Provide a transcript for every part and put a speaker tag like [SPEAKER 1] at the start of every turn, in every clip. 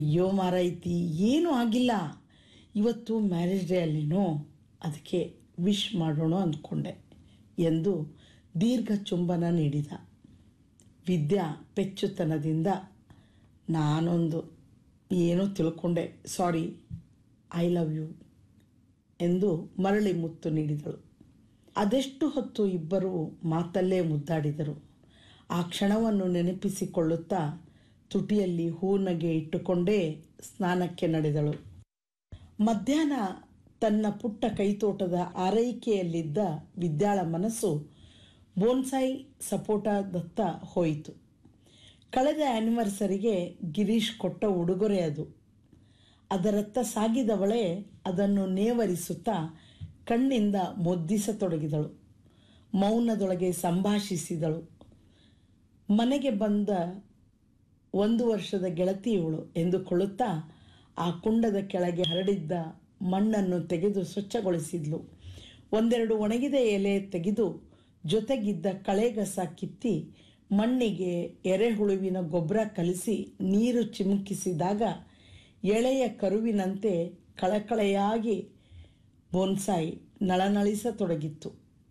[SPEAKER 1] ಅಯ್ಯೋ ಮಾರೈತಿ ಏನೂ ಆಗಿಲ್ಲ ಇವತ್ತು ಮ್ಯಾರೇಜ್ ಡೇ ಅಲ್ಲೇನೋ ಅದಕ್ಕೆ ವಿಶ್ ಮಾಡೋಣ ಅಂದ್ಕೊಂಡೆ ಎಂದು ದೀರ್ಘ ಚುಂಬನ ನೀಡಿದ ವಿದ್ಯಾ ಪೆಚ್ಚುತನದಿಂದ ನಾನೊಂದು ಏನೋ ತಿಳ್ಕೊಂಡೆ ಸಾರಿ ಐ ಲವ್ ಯು ಎಂದು ಮರಳಿ ಮುತ್ತು ನೀಡಿದಳು ಅದೆಷ್ಟು ಹೊತ್ತು ಇಬ್ಬರೂ ಮಾತಲ್ಲೇ ಮುದ್ದಾಡಿದರು ಆ ಕ್ಷಣವನ್ನು ನೆನಪಿಸಿಕೊಳ್ಳುತ್ತಾ ತುಟಿಯಲ್ಲಿ ಹೂನಗೆ ಇಟ್ಟುಕೊಂಡೇ ಸ್ನಾನಕ್ಕೆ ನಡೆದಳು ಮಧ್ಯಾಹ್ನ ತನ್ನ ಪುಟ್ಟ ಕೈತೋಟದ ಆರೈಕೆಯಲ್ಲಿದ್ದ ವಿದ್ಯಾಳ ಮನಸ್ಸು ಬೋನ್ಸಾಯಿ ಸಪೋಟದತ್ತ ಹೋಯಿತು ಕಳೆದ ಆ್ಯನಿವರ್ಸರಿಗೆ ಗಿರೀಶ್ ಕೊಟ್ಟ ಉಡುಗೊರೆ ಅದು ಅದರತ್ತ ಸಾಗಿದವಳೇ ಅದನ್ನು ನೇವರಿಸುತ್ತಾ ಕಣ್ಣಿಂದ ಮುದ್ದಿಸತೊಡಗಿದಳು ಮೌನದೊಳಗೆ ಸಂಭಾಷಿಸಿದಳು ಮನೆಗೆ ಬಂದ ಒಂದು ವರ್ಷದ ಗೆಳತಿ ಇವಳು ಎಂದುಕೊಳ್ಳುತ್ತಾ ಆ ಕುಂಡದ ಕೆಳಗೆ ಹರಡಿದ್ದ ಮಣ್ಣನ್ನು ತೆಗೆದು ಸ್ವಚ್ಛಗೊಳಿಸಿದ್ಲು ಒಂದೆರಡು ಒಣಗಿದ ಎಲೆ ತೆಗೆದು ಜೊತೆಗಿದ್ದ ಕಳೆಗಸ ಕಿತ್ತಿ ಮಣ್ಣಿಗೆ ಎರೆಹುಳುವಿನ ಗೊಬ್ಬರ ಕಲಿಸಿ ನೀರು ಚಿಮುಕಿಸಿದಾಗ ಎಳೆಯ ಕರುವಿನಂತೆ ಕಳಕಳೆಯಾಗಿ ಬೋನ್ಸಾಯಿ ನಳನಳಿಸತೊಡಗಿತ್ತು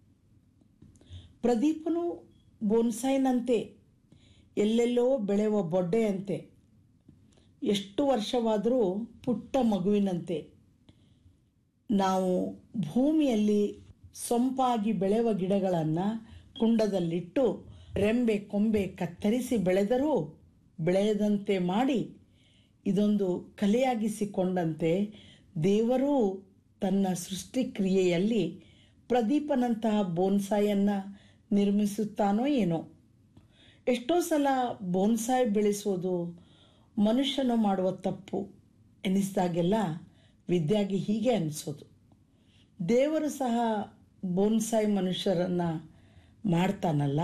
[SPEAKER 1] ಪ್ರದೀಪನು ಬೋನ್ಸಾಯಿನಂತೆ ಎಲ್ಲೆಲ್ಲೋ ಬೆಳೆಯುವ ಬೊಡ್ಡೆಯಂತೆ ಎಷ್ಟು ವರ್ಷವಾದರೂ ಪುಟ್ಟ ಮಗುವಿನಂತೆ ನಾವು ಭೂಮಿಯಲ್ಲಿ ಸೊಂಪಾಗಿ ಬೆಳೆಯುವ ಗಿಡಗಳನ್ನು ಕುಂಡದಲ್ಲಿಟ್ಟು ರೆಂಬೆ ಕೊಂಬೆ ಕತ್ತರಿಸಿ ಬೆಳೆದರೂ ಬೆಳೆಯದಂತೆ ಮಾಡಿ ಇದೊಂದು ಕಲೆಯಾಗಿಸಿಕೊಂಡಂತೆ ದೇವರೂ ತನ್ನ ಸೃಷ್ಟಿಕ್ರಿಯೆಯಲ್ಲಿ ಪ್ರದೀಪನಂತಹ ಬೋನ್ಸಾಯನ್ನು ನಿರ್ಮಿಸುತ್ತಾನೋ ಏನೋ ಎಷ್ಟೋ ಸಲ ಬೋನ್ಸಾಯ್ ಬೆಳೆಸೋದು ಮನುಷ್ಯನು ಮಾಡುವ ತಪ್ಪು ಎನಿಸಿದಾಗೆಲ್ಲ ವಿದ್ಯಾಗಿ ಹೀಗೆ ಅನಿಸೋದು ದೇವರು ಸಹ ಬೋನ್ಸಾಯ್ ಮನುಷ್ಯರನ್ನು ಮಾಡ್ತಾನಲ್ಲ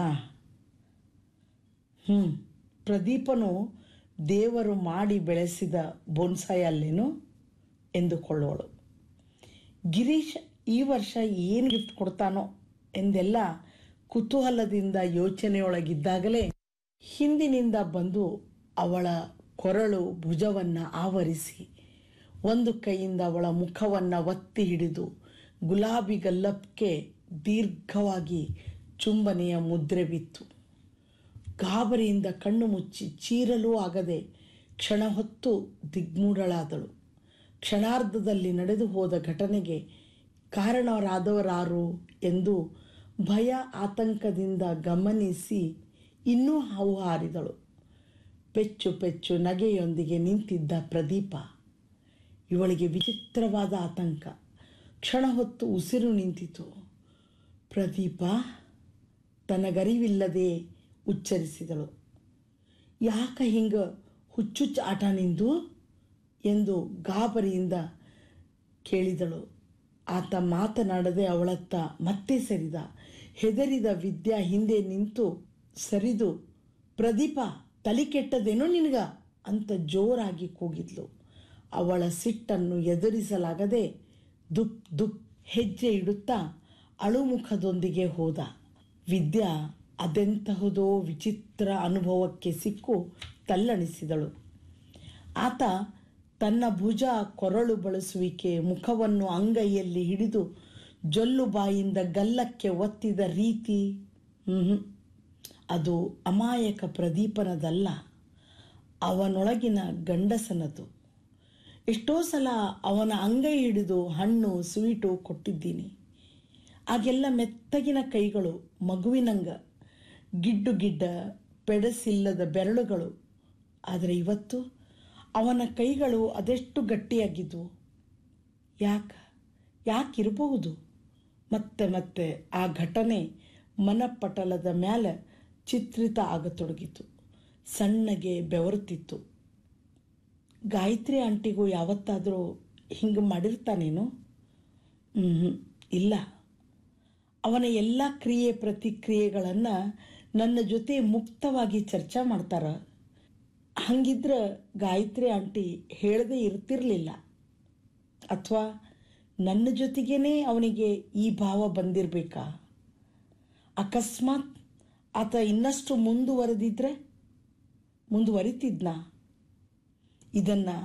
[SPEAKER 1] ಹ್ಞೂ ಪ್ರದೀಪನು ದೇವರು ಮಾಡಿ ಬೆಳೆಸಿದ ಬೋನ್ಸಾಯ್ ಅಲ್ಲೇನು ಎಂದುಕೊಳ್ಳೋಳು ಗಿರೀಶ್ ಈ ವರ್ಷ ಏನು ಗಿಫ್ಟ್ ಕೊಡ್ತಾನೋ ಎಂದೆಲ್ಲ ಕುತೂಹಲದಿಂದ ಯೋಚನೆಯೊಳಗಿದ್ದಾಗಲೇ ಹಿಂದಿನಿಂದ ಬಂದು ಅವಳ ಕೊರಳು ಭುಜವನ್ನು ಆವರಿಸಿ ಒಂದು ಕೈಯಿಂದ ಅವಳ ಮುಖವನ್ನು ಒತ್ತಿ ಹಿಡಿದು ಗುಲಾಬಿ ಗಲ್ಲಕ್ಕೆ ದೀರ್ಘವಾಗಿ ಚುಂಬನೆಯ ಮುದ್ರೆ ಬಿತ್ತು ಗಾಬರಿಯಿಂದ ಕಣ್ಣು ಮುಚ್ಚಿ ಚೀರಲೂ ಆಗದೆ ಕ್ಷಣ ಹೊತ್ತು ದಿಗ್ಮೂಢಳಾದಳು ಕ್ಷಣಾರ್ಧದಲ್ಲಿ ನಡೆದು ಹೋದ ಘಟನೆಗೆ ಕಾರಣರಾದವರಾರು ಎಂದು ಭಯ ಆತಂಕದಿಂದ ಗಮನಿಸಿ ಇನ್ನೂ ಹಾವು ಹಾರಿದಳು ಪೆಚ್ಚು ಪೆಚ್ಚು ನಗೆಯೊಂದಿಗೆ ನಿಂತಿದ್ದ ಪ್ರದೀಪ ಇವಳಿಗೆ ವಿಚಿತ್ರವಾದ ಆತಂಕ ಕ್ಷಣ ಹೊತ್ತು ಉಸಿರು ನಿಂತಿತು ಪ್ರದೀಪ ತನಗರಿವಿಲ್ಲದೆ ಉಚ್ಚರಿಸಿದಳು ಯಾಕ ಹಿಂಗ ಹುಚ್ಚುಚ್ಚ ಆಟ ನಿಂದು ಎಂದು ಗಾಬರಿಯಿಂದ ಕೇಳಿದಳು ಆತ ಮಾತನಾಡದೆ ಅವಳತ್ತ ಮತ್ತೆ ಸರಿದ ಹೆದರಿದ ವಿದ್ಯಾ ಹಿಂದೆ ನಿಂತು ಸರಿದು ಪ್ರದೀಪ ತಲೆ ಕೆಟ್ಟದೇನೋ ನಿನಗ ಅಂತ ಜೋರಾಗಿ ಕೂಗಿದ್ಲು ಅವಳ ಸಿಟ್ಟನ್ನು ಎದುರಿಸಲಾಗದೆ ದುಪ್ ದುಪ್ ಹೆಜ್ಜೆ ಇಡುತ್ತಾ ಅಳುಮುಖದೊಂದಿಗೆ ಹೋದ ವಿದ್ಯಾ ಅದೆಂತಹುದೋ ವಿಚಿತ್ರ ಅನುಭವಕ್ಕೆ ಸಿಕ್ಕು ತಲ್ಲಣಿಸಿದಳು ಆತ ತನ್ನ ಭುಜ ಕೊರಳು ಬಳಸುವಿಕೆ ಮುಖವನ್ನು ಅಂಗೈಯಲ್ಲಿ ಹಿಡಿದು ಜೊಲ್ಲು ಬಾಯಿಂದ ಗಲ್ಲಕ್ಕೆ ಒತ್ತಿದ ರೀತಿ ಹ್ಮ್ ಅದು ಅಮಾಯಕ ಪ್ರದೀಪನದಲ್ಲ ಅವನೊಳಗಿನ ಗಂಡಸನದು ಎಷ್ಟೋ ಸಲ ಅವನ ಅಂಗೈ ಹಿಡಿದು ಹಣ್ಣು ಸ್ವೀಟು ಕೊಟ್ಟಿದ್ದೀನಿ ಆಗೆಲ್ಲ ಮೆತ್ತಗಿನ ಕೈಗಳು ಮಗುವಿನಂಗ ಗಿಡ್ಡು ಗಿಡ್ಡ ಪೆಡಸಿಲ್ಲದ ಬೆರಳುಗಳು ಆದರೆ ಇವತ್ತು ಅವನ ಕೈಗಳು ಅದೆಷ್ಟು ಗಟ್ಟಿಯಾಗಿದ್ವು ಯಾಕ ಯಾಕಿರಬಹುದು ಮತ್ತೆ ಮತ್ತೆ ಆ ಘಟನೆ ಮನಪಟಲದ ಮ್ಯಾಲ ಚಿತ್ರಿತ ಆಗತೊಡಗಿತು ಸಣ್ಣಗೆ ಬೆವರುತ್ತಿತ್ತು ಗಾಯತ್ರಿ ಆಂಟಿಗೂ ಯಾವತ್ತಾದರೂ ಹಿಂಗೆ ಮಾಡಿರ್ತಾನೇನು ಹ್ಞೂ ಇಲ್ಲ ಅವನ ಎಲ್ಲ ಕ್ರಿಯೆ ಪ್ರತಿಕ್ರಿಯೆಗಳನ್ನು ನನ್ನ ಜೊತೆ ಮುಕ್ತವಾಗಿ ಚರ್ಚೆ ಮಾಡ್ತಾರ ಹಂಗಿದ್ರೆ ಗಾಯತ್ರಿ ಆಂಟಿ ಹೇಳದೇ ಇರ್ತಿರ್ಲಿಲ್ಲ ಅಥವಾ ನನ್ನ ಜೊತೆಗೇನೆ ಅವನಿಗೆ ಈ ಭಾವ ಬಂದಿರಬೇಕಾ ಅಕಸ್ಮಾತ್ ಆತ ಇನ್ನಷ್ಟು ಮುಂದುವರೆದಿದ್ರೆ ಮುಂದುವರಿತಿದ್ನಾ ಇದನ್ನು